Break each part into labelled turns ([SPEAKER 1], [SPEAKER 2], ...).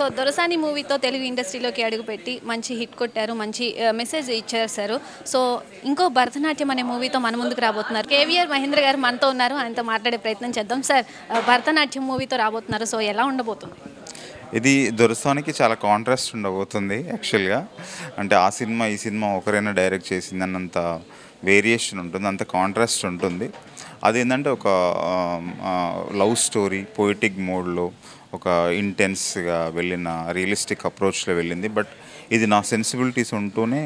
[SPEAKER 1] దొరసాని మూవీతో తెలుగు ఇండస్ట్రీలోకి అడుగుపెట్టి మంచి హిట్ కొట్టారు మంచి ఆ, మెసేజ్ ఇచ్చేసారు సో ఇంకో భరతనాట్యం అనే మూవీతో మన ముందుకు రాబోతున్నారు కేవీఆర్ మహేంద్ర గారు మనతో ఉన్నారు ఆయనతో మాట్లాడే ప్రయత్నం చేద్దాం సార్ ఆ, భరతనాట్యం మూవీతో రాబోతున్నారు సో ఎలా ఉండబోతుంది
[SPEAKER 2] ఇది దొరసానికి చాలా కాంట్రాస్ట్ ఉండబోతుంది యాక్చువల్గా అంటే ఆ సినిమా ఈ సినిమా ఒకరైనా డైరెక్ట్ చేసింది అన్నంత వేరియేషన్ ఉంటుంది అంత కాంట్రాస్ట్ ఉంటుంది అదేంటంటే ఒక లవ్ స్టోరీ పోయిటిక్ మోడ్లో ఒక ఇంటెన్స్గా వెళ్ళిన రియలిస్టిక్ అప్రోచ్లో వెళ్ళింది బట్ ఇది నా సెన్సిబిలిటీస్ ఉంటూనే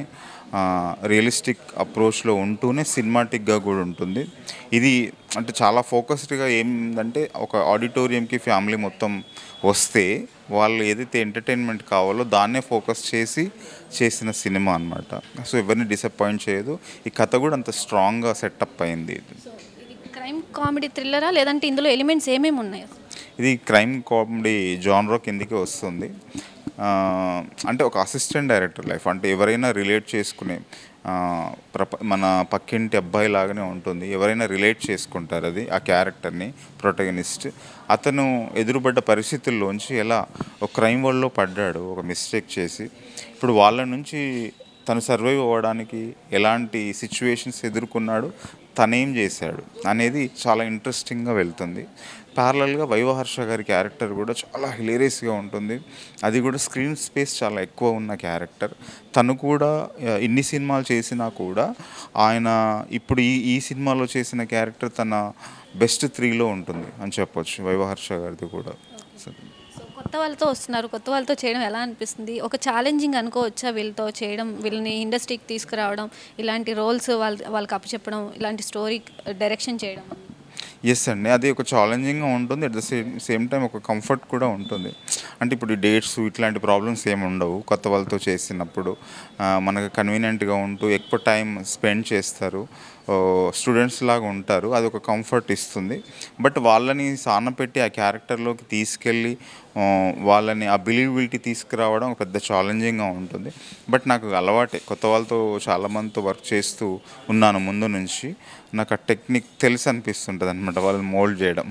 [SPEAKER 2] రియలిస్టిక్ అప్రోచ్లో ఉంటూనే సినిమాటిక్గా కూడా ఉంటుంది ఇది అంటే చాలా ఫోకస్డ్గా ఏంటంటే ఒక ఆడిటోరియంకి ఫ్యామిలీ మొత్తం వస్తే వాళ్ళు ఏదైతే ఎంటర్టైన్మెంట్ కావాలో దాన్నే ఫోకస్ చేసి చేసిన సినిమా అనమాట సో ఎవరిని డిసప్పాయింట్ చేయదు ఈ కథ కూడా అంత స్ట్రాంగ్గా సెటప్ అయింది ఇది
[SPEAKER 1] ఇది క్రైమ్ కామెడీ థ్రిల్లరా లేదంటే ఇందులో ఎలిమెంట్స్ ఏమేమి ఉన్నాయి
[SPEAKER 2] ఇది క్రైమ్ కామెడీ జాన్రో కిందికి వస్తుంది ఆ, అంటే ఒక అసిస్టెంట్ డైరెక్టర్ లైఫ్ అంటే ఎవరైనా రిలేట్ చేసుకునే ఆ, ప్రప మన పక్కింటి అబ్బాయి లాగానే ఉంటుంది ఎవరైనా రిలేట్ చేసుకుంటారు అది ఆ క్యారెక్టర్ని ప్రొటగనిస్ట్ అతను ఎదురుపడ్డ పరిస్థితుల్లోంచి ఎలా ఒక క్రైమ్ వరల్డ్లో పడ్డాడు ఒక మిస్టేక్ చేసి ఇప్పుడు వాళ్ళ నుంచి తను సర్వైవ్ అవ్వడానికి ఎలాంటి సిచ్యువేషన్స్ ఎదుర్కొన్నాడు తనేం చేశాడు అనేది చాలా ఇంట్రెస్టింగ్గా వెళ్తుంది ప్యారలల్గా వైవహర్ష గారి క్యారెక్టర్ కూడా చాలా హిలేరియస్గా ఉంటుంది అది కూడా స్క్రీన్ స్పేస్ చాలా ఎక్కువ ఉన్న క్యారెక్టర్ తను కూడా ఆ, ఇన్ని సినిమాలు చేసినా కూడా ఆయన ఇప్పుడు ఈ ఈ సినిమాలో చేసిన క్యారెక్టర్ తన బెస్ట్ త్రీలో ఉంటుంది అని చెప్పొచ్చు వైవహర్ష గారిది కూడా సో
[SPEAKER 1] సో కొత్త వాళ్ళతో వస్తున్నారు కొత్త వాళ్ళతో చేయడం ఎలా అనిపిస్తుంది ఒక ఛాలెంజింగ్ అనుకోవచ్చా వీళ్ళతో చేయడం వీళ్ళని ఇండస్ట్రీకి తీసుకురావడం ఇలాంటి రోల్స్ వాళ్ళ వాళ్ళకి అప్పచెప్పడం ఇలాంటి స్టోరీ డైరెక్షన్ చేయడం
[SPEAKER 2] ఎస్ అండి అది ఒక ఛాలెంజింగ్గా ఉంటుంది at the same same time ఒక కంఫర్ట్ కూడా ఉంటుంది అంటే ఇప్పుడు డేట్స్ ఇట్లాంటి ప్రాబ్లమ్స్ ఏమి ఉండవు కొత్త వాళ్ళతో చేసినప్పుడు ఆ, మనకు కన్వీనియంట్గా ఉంటూ ఎక్కువ టైం స్పెండ్ చేస్తారు స్టూడెంట్స్ లాగా ఉంటారు అది ఒక కంఫర్ట్ ఇస్తుంది బట్ వాళ్ళని సానపెట్టి ఆ క్యారెక్టర్లోకి తీసుకెళ్ళి ఆ, వాళ్ళని ఆ బిలీవబిలిటీ తీసుకురావడం ఒక పెద్ద ఛాలెంజింగ్గా ఉంటుంది బట్ నాకు అలవాటే కొత్త వాళ్ళతో చాలామందితో వర్క్ చేస్తూ ఉన్నాను ముందు నుంచి నాకు ఆ టెక్నిక్ తెలుసు అనిపిస్తుంటుంది అనమాట వాళ్ళని మోల్డ్ చేయడం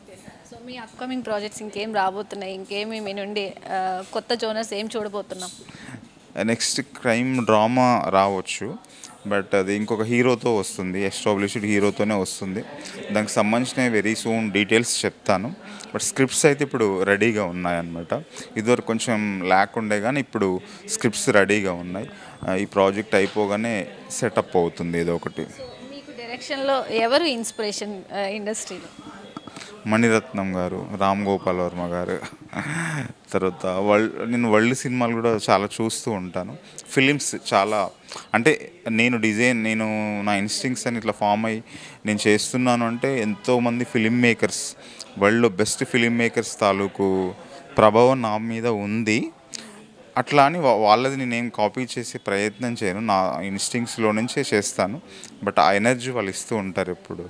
[SPEAKER 1] సో మీ అప్కమింగ్ ప్రాజెక్ట్స్ ఇంకేం రాబోతున్నాయి ఇంకేమి మీ నుండి ఆ, కొత్త జోనర్స్ ఏం చూడబోతున్నాం
[SPEAKER 2] నెక్స్ట్ క్రైమ్ డ్రామా రావచ్చు బట్ అది ఇంకొక హీరోతో వస్తుంది ఎస్టాబ్లిష్డ్ హీరోతోనే వస్తుంది దానికి సంబంధించిన వెరీ సూన్ డీటెయిల్స్ చెప్తాను బట్ స్క్రిప్ట్స్ అయితే ఇప్పుడు రెడీగా ఉన్నాయన్నమాట ఇదివరకు కొంచెం ల్యాక్ ఉండే కానీ ఇప్పుడు స్క్రిప్ట్స్ రెడీగా ఉన్నాయి ఆ, ఈ ప్రాజెక్ట్ అయిపోగానే సెటప్ అవుతుంది ఏదో ఒకటి
[SPEAKER 1] మీకు డైరెక్షన్లో ఎవరు ఇన్స్పిరేషన్ ఇండస్ట్రీలో
[SPEAKER 2] మణిరత్నం గారు రామ్ గోపాల్ వర్మ గారు తర్వాత వరల్డ్ నేను వరల్డ్ సినిమాలు కూడా చాలా చూస్తూ ఉంటాను ఫిలిమ్స్ చాలా అంటే నేను డిజైన్ నేను నా ఇన్స్టింగ్స్ అని ఇట్లా ఫామ్ అయ్యి నేను చేస్తున్నాను అంటే ఎంతోమంది ఫిలిం మేకర్స్ వరల్డ్లో బెస్ట్ ఫిలిం మేకర్స్ తాలూకు ప్రభావం నా మీద ఉంది అట్లా అని వా- వాళ్ళది నేనేం కాపీ చేసే ప్రయత్నం చేయను నా ఇన్స్టింగ్స్లో నుంచే చేస్తాను బట్ ఆ ఎనర్జీ వాళ్ళు ఇస్తూ ఉంటారు ఎప్పుడు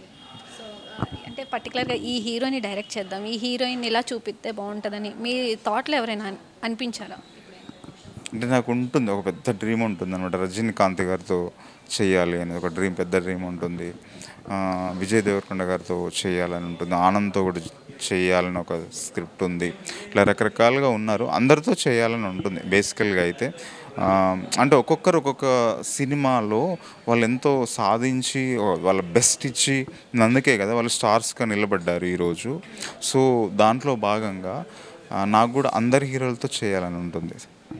[SPEAKER 1] అంటే పర్టికులర్గా ఈ హీరోని డైరెక్ట్ చేద్దాం ఈ హీరోయిన్ ఇలా చూపిస్తే బాగుంటుందని మీ థాట్లో ఎవరైనా అన్- అనిపించారా
[SPEAKER 2] అంటే నాకు ఉంటుంది ఒక పెద్ద డ్రీమ్ ఉంటుంది అనమాట రజనీకాంత్ గారితో చేయాలి అని ఒక డ్రీమ్ పెద్ద డ్రీమ్ ఉంటుంది ఆ, విజయ్ దేవరకొండ గారితో చేయాలని ఉంటుంది ఆనంద్తో కూడా చేయాలని ఒక స్క్రిప్ట్ ఉంది ఇట్లా రకరకాలుగా ఉన్నారు అందరితో చేయాలని ఉంటుంది బేసికల్గా అయితే ఆ, అంటే ఒక్కొక్కరు ఒక్కొక్క సినిమాలో వాళ్ళు ఎంతో సాధించి వాళ్ళ బెస్ట్ ఇచ్చి అందుకే కదా వాళ్ళు స్టార్స్గా నిలబడ్డారు ఈరోజు సో దాంట్లో భాగంగా ఆ, నాకు కూడా అందరి హీరోలతో చేయాలని ఉంటుంది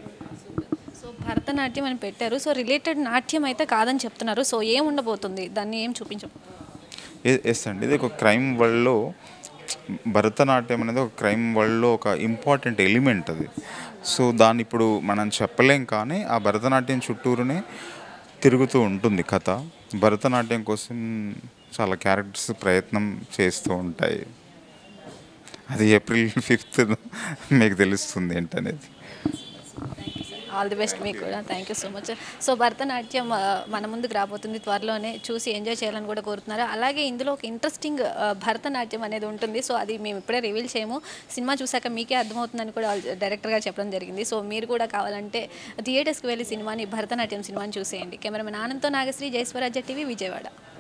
[SPEAKER 1] సో భరతనాట్యం అని పెట్టారు సో రిలేటెడ్ నాట్యం అయితే కాదని చెప్తున్నారు సో ఏం ఉండబోతుంది దాన్ని ఏం చూపించం
[SPEAKER 2] ఎస్ అండి ఇది ఒక క్రైమ్ వరల్డ్లో భరతనాట్యం అనేది ఒక క్రైమ్ వరల్డ్లో ఒక ఇంపార్టెంట్ ఎలిమెంట్ అది సో దాన్ని ఇప్పుడు మనం చెప్పలేం కానీ ఆ భరతనాట్యం చుట్టూరునే తిరుగుతూ ఉంటుంది కథ భరతనాట్యం కోసం చాలా క్యారెక్టర్స్ ప్రయత్నం చేస్తూ ఉంటాయి అది ఏప్రిల్ ఫిఫ్త్ మీకు తెలుస్తుంది ఏంటనేది
[SPEAKER 1] ఆల్ ది బెస్ట్ మీకు కూడా thank you so much so Bharatanatyam ఆ, మన ముందుకు రాబోతుంది త్వరలోనే చూసి ఎంజాయ్ చేయాలని కూడా కోరుతున్నారు అలాగే ఇందులో ఒక ఇంట్రెస్టింగ్ భరతనాట్యం అనేది ఉంటుంది సో అది మేము ఇప్పుడే రివీల్ చేయము సినిమా చూసాక మీకే అర్థమవుతుందని కూడా డైరెక్టర్ గారు చెప్పడం జరిగింది సో మీరు కూడా కావాలంటే థియేటర్స్కి వెళ్ళి సినిమాని భరతనాట్యం సినిమాని చూసేయండి కెమెరామెన్ ఆనంద్తో నాగశ్రీ జయస్వరాజ్య టీవీ విజయవాడ